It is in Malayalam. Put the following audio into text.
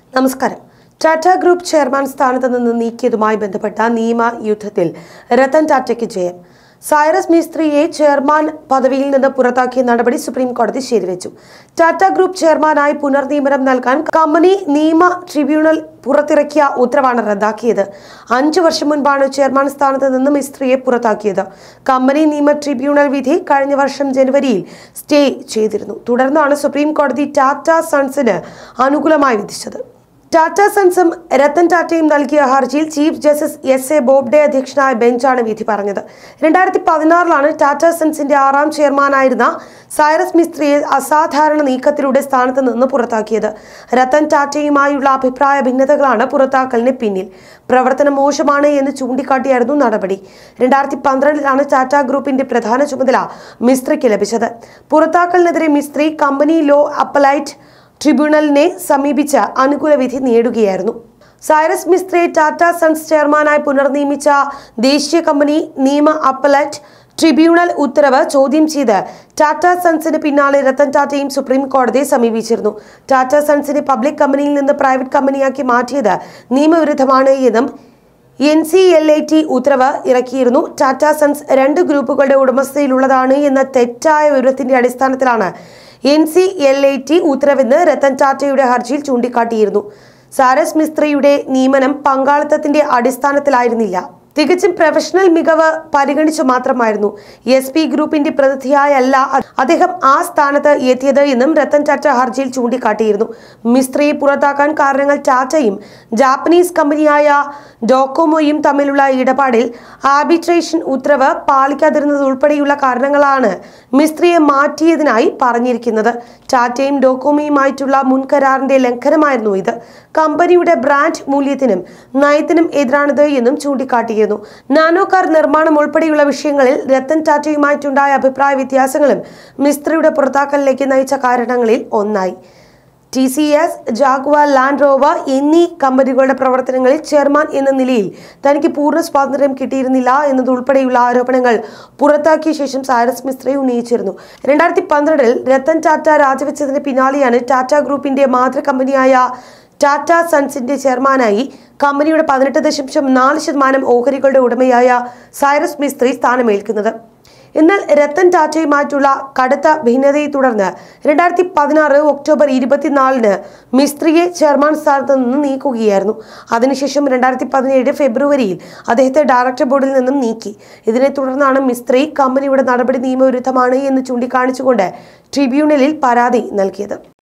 നമസ്കാരം ടാറ്റ ഗ്രൂപ്പ് ചെയർമാൻ സ്ഥാനത്ത് നിന്ന് നീക്കിയതുമായി ബന്ധപ്പെട്ട നിയമ യുദ്ധത്തിൽ രത്തൻ ടാറ്റയ്ക്ക് ജയം സൈറസ് മിസ്ത്രിയെ ചെയർമാൻ പദവിയിൽ നിന്ന് പുറത്താക്കിയ നടപടി സുപ്രീം കോടതി ശരിവെച്ചു ടാറ്റ ഗ്രൂപ്പ് ചെയർമാനായി പുനർനിയമനം നൽകാൻ കമ്പനി നിയമ ട്രിബ്യൂണൽ പുറത്തിറക്കിയ ഉത്തരവാണ് റദ്ദാക്കിയത് അഞ്ചു വർഷം മുൻപാണ് ചെയർമാൻ സ്ഥാനത്ത് നിന്ന് മിസ്ത്രിയെ പുറത്താക്കിയത് കമ്പനി നിയമ ട്രിബ്യൂണൽ വിധി കഴിഞ്ഞ വർഷം ജനുവരിയിൽ സ്റ്റേ ചെയ്തിരുന്നു തുടർന്നാണ് സുപ്രീം കോടതി ടാറ്റ സൺസിന് അനുകൂലമായി വിധിച്ചത് ടാറ്റ സൺസും രത്തൻ ടാറ്റയും നൽകിയ ഹർജിയിൽ chief justice S A Bobde അധ്യക്ഷനായ ബെഞ്ചാണ് വിധി പറഞ്ഞത് രണ്ടായിരത്തി പതിനാറിലാണ് ടാറ്റ സൺസിന്റെ ആറാം ചെയർമാനായിരുന്ന സൈറസ് മിസ്ത്രിയെ അസാധാരണ നീക്കത്തിലൂടെ സ്ഥാനത്ത് നിന്ന് പുറത്താക്കിയത് രത്തൻ ടാറ്റയുമായുള്ള അഭിപ്രായ ഭിന്നതകളാണ് പുറത്താക്കലിന് പിന്നിൽ പ്രവർത്തനം മോശമാണ് എന്ന് ചൂണ്ടിക്കാട്ടിയായിരുന്നു നടപടി രണ്ടായിരത്തി പന്ത്രണ്ടിലാണ് ടാറ്റ ഗ്രൂപ്പിന്റെ പ്രധാന ചുമതല മിസ്ത്രിക്ക് ലഭിച്ചത് പുറത്താക്കലിനെതിരെ മിസ്ത്രി കമ്പനി ലോ അപ്പലൈറ്റ് ട്രിബ്യൂണലിനെ സമീപിച്ച് അനുകൂല വിധി നേടുകയായിരുന്നു സൈറസ് മിസ്ത്രിയെ ടാറ്റ സൺസ് ചെയർമാനായി പുനർനിയമിച്ച ദേശീയ കമ്പനി നിയമ അപ്പലറ്റ് ട്രിബ്യൂണൽ ഉത്തരവ് ചോദ്യം ചെയ്ത് ടാറ്റ സൺസിന് പിന്നാലെ രത്തൻ ടാറ്റയും സുപ്രീം കോടതിയെ സമീപിച്ചിരുന്നു ടാറ്റ സൺസിനെ പബ്ലിക് കമ്പനിയിൽ നിന്ന് പ്രൈവറ്റ് കമ്പനിയാക്കി മാറ്റിയത് നിയമവിരുദ്ധമാണ് എന്നും N C L I T ഉത്തരവ് ഇറക്കിയിരുന്നു ടാറ്റ സൺസ് രണ്ട് ഗ്രൂപ്പുകളുടെ ഉടമസ്ഥയിലുള്ളതാണ് എന്ന തെറ്റായ വിവരത്തിന്റെ അടിസ്ഥാനത്തിലാണ് N C L I T ഉത്തരവെന്ന് രത്തൻ ടാറ്റയുടെ ഹർജിയിൽ ചൂണ്ടിക്കാട്ടിയിരുന്നു സാരസ് മിസ്ത്രിയുടെ നിയമനം പങ്കാളിത്തത്തിന്റെ അടിസ്ഥാനത്തിലായിരുന്നില്ല തികച്ചും പ്രൊഫഷണൽ മികവ് പരിഗണിച്ചു മാത്രമായിരുന്നു എസ് പി ഗ്രൂപ്പിന്റെ പ്രതിനിധിയായല്ല അദ്ദേഹം ആ സ്ഥാനത്ത് എത്തിയത് എന്നും രത്തൻ ടാറ്റ ഹർജിയിൽ ചൂണ്ടിക്കാട്ടിയിരുന്നു മിസ്ത്രിയെ പുറത്താക്കാൻ കാരണങ്ങൾ ടാറ്റയും ജാപ്പനീസ് കമ്പനിയായ ഡോക്കോമോയും തമ്മിലുള്ള ഇടപാടിൽ ആർബിട്രേഷൻ ഉത്തരവ് പാലിക്കാതിരുന്നത് ഉൾപ്പെടെയുള്ള കാരണങ്ങളാണ് മിസ്ത്രിയെ മാറ്റിയതിനായി പറഞ്ഞിരിക്കുന്നത് ടാറ്റയും ഡോക്കോമോയുമായിട്ടുള്ള മുൻകരാറിന്റെ ലംഘനമായിരുന്നു ഇത് കമ്പനിയുടെ ബ്രാൻഡ് മൂല്യത്തിനും നയത്തിനും എതിരാണിത് എന്നും ചൂണ്ടിക്കാട്ടിയിരുന്നു നാനോ കാർ നിർമ്മാണം ഉൾപ്പെടെയുള്ള വിഷയങ്ങളിൽ രത്തൻ ടാറ്റയുമായിട്ടുണ്ടായ അഭിപ്രായ വ്യത്യാസങ്ങളും മിസ്ത്രിയുടെ പുറത്താക്കലിലേക്ക് നയിച്ച കാരണങ്ങളിൽ ഒന്നായി T C S Jaguar Land Rover എന്നീ കമ്പനികളുടെ പ്രവർത്തനങ്ങളിൽ ചെയർമാൻ എന്ന നിലയിൽ തനിക്ക് പൂർണ്ണ സ്വാതന്ത്ര്യം കിട്ടിയിരുന്നില്ല എന്നതുൾപ്പെടെയുള്ള ആരോപണങ്ങൾ പുറത്താക്കിയ ശേഷം സാരസ് മിസ്ത്രി ഉന്നയിച്ചിരുന്നു രണ്ടായിരത്തി പന്ത്രണ്ടിൽ രത്തൻ ടാറ്റ രാജിവെച്ചതിന് പിന്നാലെയാണ് ടാറ്റ ഗ്രൂപ്പിന്റെ മാതൃ കമ്പനിയായ ടാറ്റ സൺസിന്റെ ചെയർമാനായി കമ്പനിയുടെ പതിനെട്ട് ദശാംശം നാല് ശതമാനം ഓഹരികളുടെ ഉടമയായ സൈറസ് മിസ്ത്രി സ്ഥാനമേൽക്കുന്നത് എന്നാൽ രത്തൻ ടാറ്റയുമായിട്ടുള്ള കടുത്ത ഭിന്നതയെ തുടർന്ന് രണ്ടായിരത്തി പതിനാറ് ഒക്ടോബർ ഇരുപത്തിനാലിന് മിസ്ത്രിയെ ചെയർമാൻ സ്ഥാനത്ത് നിന്ന് നീക്കുകയായിരുന്നു അതിനുശേഷം രണ്ടായിരത്തി പതിനേഴ് ഫെബ്രുവരിയിൽ അദ്ദേഹത്തെ ഡയറക്ടർ ബോർഡിൽ നിന്നും നീക്കി ഇതിനെ തുടർന്നാണ് മിസ്ത്രി കമ്പനിയുടെ നടപടി നിയമവിരുദ്ധമാണ് എന്ന് ചൂണ്ടിക്കാണിച്ചുകൊണ്ട് ട്രിബ്യൂണലിൽ പരാതി നൽകിയത്